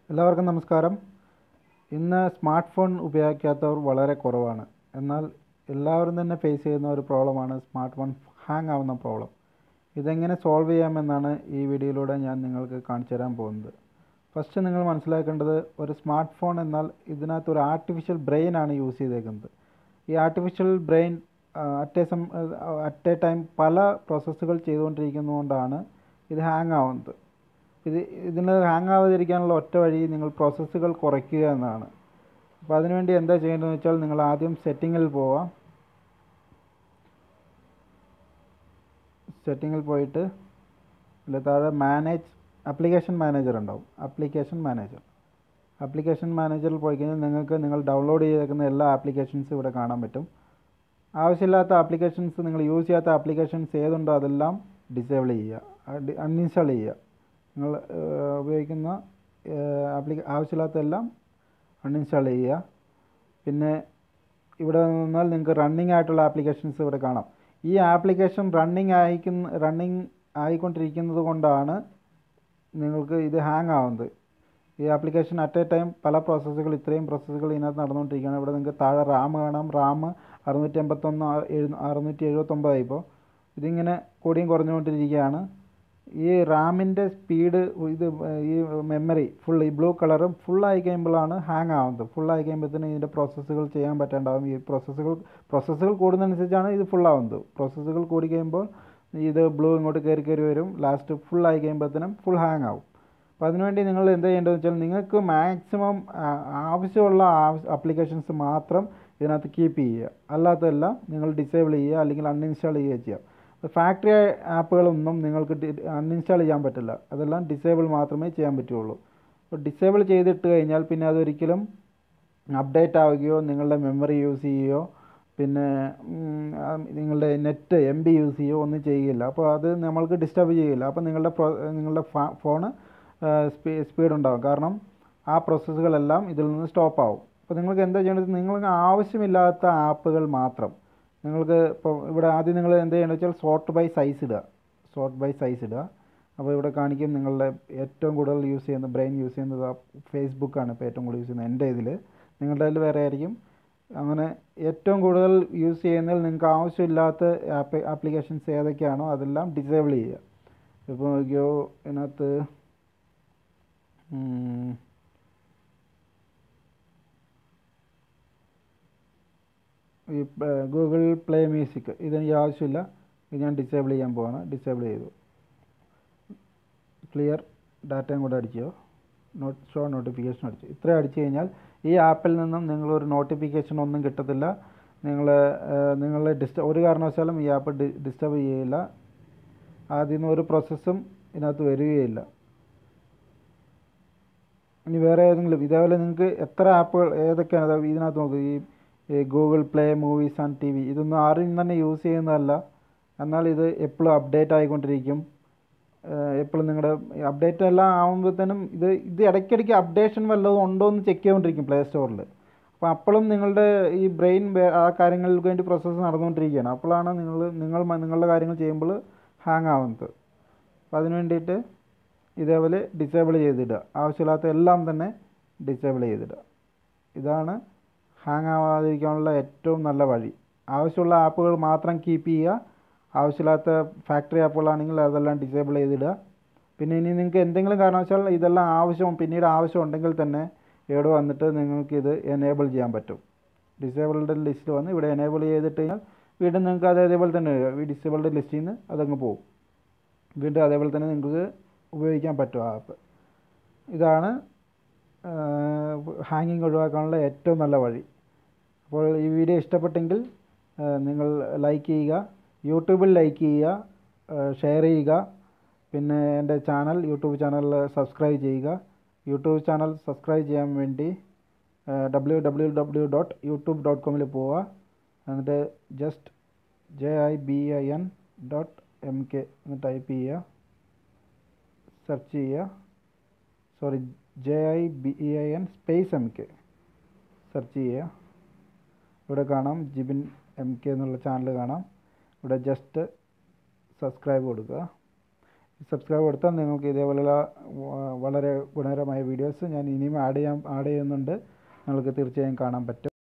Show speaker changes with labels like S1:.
S1: എല്ലാവർക്കും നമസ്കാരം ഇന്ന് സ്മാർട്ട് ഫോൺ ഉപയോഗിക്കാത്തവർ വളരെ കുറവാണ് എന്നാൽ എല്ലാവരും തന്നെ ഫേസ് ചെയ്യുന്ന ഒരു പ്രോബ്ലമാണ് സ്മാർട്ട് ഫോൺ ഹാങ് ആവുന്ന പ്രോബ്ലം ഇതെങ്ങനെ സോൾവ് ചെയ്യാമെന്നാണ് ഈ വീഡിയോയിലൂടെ ഞാൻ നിങ്ങൾക്ക് കാണിച്ചു തരാൻ പോകുന്നത് ഫസ്റ്റ് നിങ്ങൾ മനസ്സിലാക്കേണ്ടത് ഒരു സ്മാർട്ട് ഫോൺ എന്നാൽ ഇതിനകത്ത് ഒരു ആർട്ടിഫിഷ്യൽ ബ്രെയിൻ ആണ് യൂസ് ചെയ്തേക്കുന്നത് ഈ artificial brain at a same at a time പല പ്രോസസ്സുകൾ ചെയ്തുകൊണ്ടിരിക്കുന്നതുകൊണ്ടാണ് ഇത് ഹാങ് ആവുന്നത് ഇത് ഇതിന് ഹാങ് ആവാതിരിക്കാനുള്ള ഒറ്റ വഴി നിങ്ങൾ പ്രോസസ്സുകൾ കുറയ്ക്കുക എന്നതാണ് അപ്പോൾ അതിനുവേണ്ടി എന്താ ചെയ്യേണ്ടതെന്ന് വെച്ചാൽ നിങ്ങൾ ആദ്യം സെറ്റിങ്ങിൽ പോവാം സെറ്റിങ്ങിൽ പോയിട്ട് അതിൽ താഴെ മാനേജ് ആപ്ലിക്കേഷൻ മാനേജർ ഉണ്ടാവും ആപ്ലിക്കേഷൻ മാനേജർ ആപ്ലിക്കേഷൻ മാനേജറിൽ പോയി കഴിഞ്ഞാൽ നിങ്ങൾക്ക് നിങ്ങൾ ഡൗൺലോഡ് ചെയ്തേക്കുന്ന എല്ലാ ആപ്ലിക്കേഷൻസും ഇവിടെ കാണാൻ പറ്റും ആവശ്യമില്ലാത്ത ആപ്ലിക്കേഷൻസ് നിങ്ങൾ യൂസ് ചെയ്യാത്ത ആപ്ലിക്കേഷൻസ് ഏതുണ്ടോ അതെല്ലാം ഡിസേബിൾ ചെയ്യുക അൺഇൻസ്റ്റാൾ ചെയ്യുക നിങ്ങൾ ഉപയോഗിക്കുന്ന ആപ്ലിക്ക ആവശ്യമില്ലാത്തതെല്ലാം അൺഇൻസ്റ്റാൾ ചെയ്യുക പിന്നെ ഇവിടെ നിന്നാൽ നിങ്ങൾക്ക് റണ്ണിങ് ആയിട്ടുള്ള ആപ്ലിക്കേഷൻസ് ഇവിടെ കാണാം ഈ ആപ്ലിക്കേഷൻ റണ്ണിങ് ആയിക്കുന്ന റണ്ണിങ് ആയിക്കൊണ്ടിരിക്കുന്നത് കൊണ്ടാണ് നിങ്ങൾക്ക് ഇത് ഹാങ് ആവുന്നത് ഈ ആപ്ലിക്കേഷൻ അറ്റ് എ ടൈം പല പ്രോസസ്സുകൾ ഇത്രയും പ്രോസസ്സുകൾ ഇതിനകത്ത് നടന്നുകൊണ്ടിരിക്കുകയാണ് ഇവിടെ നിങ്ങൾക്ക് താഴെ റാം കാണാം റാം അറുന്നൂറ്റി എൺപത്തൊന്ന് അറുന്നൂറ്റി എഴുപത്തൊമ്പതായി ഇപ്പോൾ ഇതിങ്ങനെ കൂടിയും കുറഞ്ഞുകൊണ്ടിരിക്കുകയാണ് ഈ റാമിൻ്റെ സ്പീഡ് ഇത് ഈ മെമ്മറി ഫുൾ ഈ ബ്ലൂ കളറും ഫുള്ളായി കഴിയുമ്പോഴാണ് ഹാങ് ആവുന്നത് ഫുള്ളായി കഴിയുമ്പോഴത്തേനും ഇതിൻ്റെ പ്രോസസ്സുകൾ ചെയ്യാൻ പറ്റാണ്ടാവും ഈ പ്രോസസ്സുകൾ പ്രോസസ്സുകൾ കൂടുന്നതനുസരിച്ചാണ് ഇത് ഫുള്ളാവുന്നത് പ്രോസസ്സുകൾ കൂടി കഴിയുമ്പോൾ ഇത് ബ്ലൂ ഇങ്ങോട്ട് കയറി കയറി വരും ലാസ്റ്റ് ഫുള്ളായി കഴിയുമ്പോഴത്തേനും ഫുൾ ഹാങ് ആവും അപ്പോൾ അതിനുവേണ്ടി നിങ്ങൾ എന്ത് ചെയ്യേണ്ടതെന്ന് വെച്ചാൽ നിങ്ങൾക്ക് മാക്സിമം ആവശ്യമുള്ള ആപ്ലിക്കേഷൻസ് മാത്രം ഇതിനകത്ത് കീപ്പ് ചെയ്യുക അല്ലാത്തതെല്ലാം നിങ്ങൾ ഡിസേബിൾ ചെയ്യുക അല്ലെങ്കിൽ അൺഇൻസ്റ്റാൾ ചെയ്യുക ചെയ്യുക ഫാക്ടറി ആപ്പുകളൊന്നും നിങ്ങൾക്ക് അൺഇൻസ്റ്റാൾ ചെയ്യാൻ പറ്റില്ല അതെല്ലാം ഡിസേബിൾ മാത്രമേ ചെയ്യാൻ പറ്റുള്ളൂ അപ്പോൾ ഡിസേബിൾ ചെയ്തിട്ട് കഴിഞ്ഞാൽ പിന്നെ അതൊരിക്കലും അപ്ഡേറ്റ് ആവുകയോ നിങ്ങളുടെ മെമ്മറി യൂസ് ചെയ്യുകയോ പിന്നെ നിങ്ങളുടെ നെറ്റ് എം ബി യൂസ് ചെയ്യുകയോ ഒന്നും ചെയ്യുകയില്ല അപ്പോൾ അത് നമ്മൾക്ക് ഡിസ്റ്റർബ് ചെയ്യില്ല അപ്പോൾ നിങ്ങളുടെ നിങ്ങളുടെ ഫോണ് സ്പീഡ് ഉണ്ടാകും കാരണം ആ പ്രോസസ്സുകളെല്ലാം ഇതിൽ നിന്ന് സ്റ്റോപ്പ് ആവും അപ്പോൾ നിങ്ങൾക്ക് എന്താ ചെയ്യേണ്ടത് നിങ്ങൾക്ക് ആവശ്യമില്ലാത്ത ആപ്പുകൾ മാത്രം നിങ്ങൾക്ക് ഇപ്പോൾ ഇവിടെ ആദ്യം നിങ്ങൾ എന്ത് ചെയ്യണമെന്ന് വെച്ചാൽ സോർട്ട് ബൈ സൈസ് ഇടുക സോർട്ട് ബൈ സൈസ് ഇടുക അപ്പോൾ ഇവിടെ കാണിക്കും നിങ്ങളുടെ ഏറ്റവും കൂടുതൽ യൂസ് ചെയ്യുന്ന ബ്രെയിൻ യൂസ് ചെയ്യുന്നത് ഫേസ്ബുക്കാണ് ഇപ്പോൾ ഏറ്റവും കൂടുതൽ യൂസ് ചെയ്യുന്നത് എൻ്റെ ഇതിൽ നിങ്ങളുടെ ഇതിൽ വേറെ ആയിരിക്കും അങ്ങനെ ഏറ്റവും കൂടുതൽ യൂസ് ചെയ്യുന്നതിൽ നിങ്ങൾക്ക് ആവശ്യമില്ലാത്ത ആപ്പ് ആപ്ലിക്കേഷൻസ് ഏതൊക്കെയാണോ അതെല്ലാം ഡിസേബിൾ ചെയ്യുക ഇപ്പോൾ നോക്കിയോ ഇതിനകത്ത് ഈ ഗൂഗിൾ പ്ലേ മ്യൂസിക് ഇതെനിക്ക് ആവശ്യമില്ല ഇത് ഞാൻ ഡിസേബിൾ ചെയ്യാൻ പോവാണ് ഡിസേബിൾ ചെയ്തു ക്ലിയർ ഡാറ്റയും കൂടെ അടിച്ചോ നോട്ട് ഷോ നോട്ടിഫിക്കേഷൻ അടിച്ചു ഇത്ര അടിച്ചു കഴിഞ്ഞാൽ ഈ ആപ്പിൽ നിന്നും നിങ്ങളൊരു നോട്ടിഫിക്കേഷൻ ഒന്നും കിട്ടത്തില്ല നിങ്ങൾ നിങ്ങൾ ഡിസ്റ്റ ഒരു കാരണവശാലും ഈ ആപ്പ് ഡിസ്റ്റർബ് ചെയ്യില്ല ആദ്യം ഒരു പ്രോസസ്സും ഇതിനകത്ത് വരികയില്ല ഇനി വേറെ ഏതെങ്കിലും ഇതേപോലെ നിങ്ങൾക്ക് എത്ര ആപ്പുകൾ ഏതൊക്കെയാണ് ഇതിനകത്ത് നോക്കുക ഈ Google Play Movies and T V ഇതൊന്നും ആരും തന്നെ യൂസ് ചെയ്യുന്നതല്ല എന്നാൽ ഇത് എപ്പോഴും അപ്ഡേറ്റ് ആയിക്കൊണ്ടിരിക്കും എപ്പോഴും നിങ്ങളുടെ അപ്ഡേറ്റ് എല്ലാം ആകുമ്പോഴത്തേനും ഇത് ഇത് ഇടയ്ക്കിടയ്ക്ക് അപ്ഡേഷൻ വല്ലതും ഉണ്ടോ എന്ന് ചെക്ക് ചെയ്തുകൊണ്ടിരിക്കും പ്ലേ സ്റ്റോറിൽ അപ്പോൾ അപ്പോഴും നിങ്ങളുടെ ഈ ബ്രെയിൻ ആ കാര്യങ്ങൾക്ക് വേണ്ടി പ്രോസസ്സ് നടന്നുകൊണ്ടിരിക്കുകയാണ് അപ്പോഴാണ് നിങ്ങൾ നിങ്ങൾ നിങ്ങളുടെ കാര്യങ്ങൾ ചെയ്യുമ്പോൾ ഹാങ് ആവുന്നത് അപ്പോൾ അതിന് വേണ്ടിയിട്ട് ഇതേപോലെ ഡിസേബിൾ ചെയ്തിടുക ആവശ്യമില്ലാത്ത എല്ലാം തന്നെ ഡിസേബിൾ ചെയ്തിടുക ഇതാണ് ഹാങ് ആവാതിരിക്കാനുള്ള ഏറ്റവും നല്ല വഴി ആവശ്യമുള്ള ആപ്പുകൾ മാത്രം കീപ്പ് ചെയ്യുക ആവശ്യമില്ലാത്ത ഫാക്ടറി ആപ്പുകളാണെങ്കിൽ അതെല്ലാം ഡിസേബിൾ ചെയ്തിടുക പിന്നെ ഇനി നിങ്ങൾക്ക് എന്തെങ്കിലും കാരണവശാൽ ഇതെല്ലാം ആവശ്യം പിന്നീട് ആവശ്യം ഉണ്ടെങ്കിൽ തന്നെ ഇവിടെ വന്നിട്ട് നിങ്ങൾക്ക് ഇത് എനേബിൾ ചെയ്യാൻ പറ്റും ഡിസേബിൾഡ് ലിസ്റ്റ് വന്ന് ഇവിടെ എനേബിൾ ചെയ്തിട്ട് കഴിഞ്ഞാൽ വീണ്ടും നിങ്ങൾക്ക് അതേപോലെ തന്നെ ഈ ഡിസേബിൾഡ് ലിസ്റ്റിൽ നിന്ന് അതങ്ങ് പോകും വീണ്ടും അതേപോലെ തന്നെ നിങ്ങൾക്ക് ഉപയോഗിക്കാൻ പറ്റും ആ ആപ്പ് ഇതാണ് ഹാങ്ങിങ് ഒഴിവാക്കാനുള്ള ഏറ്റവും നല്ല വഴി അപ്പോൾ ഈ വീഡിയോ ഇഷ്ടപ്പെട്ടെങ്കിൽ നിങ്ങൾ ലൈക്ക് ചെയ്യുക യൂട്യൂബിൽ ലൈക്ക് ചെയ്യുക ഷെയർ ചെയ്യുക പിന്നെ എൻ്റെ ചാനൽ യൂട്യൂബ് ചാനൽ സബ്സ്ക്രൈബ് ചെയ്യുക യൂട്യൂബ് ചാനൽ സബ്സ്ക്രൈബ് ചെയ്യാൻ വേണ്ടി W W W dot YouTube dot കോമിൽ പോവുക എന്നിട്ട് just J I B I N dot M K എന്ന് ടൈപ്പ് ചെയ്യുക സെർച്ച് ചെയ്യുക sorry J I B E I N space M K search ചെയ്യുക ഇവിടെ കാണാം ജിബിൻ എം കെ എന്നുള്ള ചാനൽ കാണാം ഇവിടെ ജസ്റ്റ് സബ്സ്ക്രൈബ് കൊടുക്കുക സബ്സ്ക്രൈബ് കൊടുത്താൽ നിങ്ങൾക്ക് ഇതേപോലെയുള്ള വ- വളരെ ഗുണകരമായ വീഡിയോസ് ഞാൻ ഇനിയും ആഡ് ചെയ്യാൻ ആഡ് ചെയ്യുന്നുണ്ട് നിങ്ങൾക്ക് തീർച്ചയായും കാണാൻ പറ്റും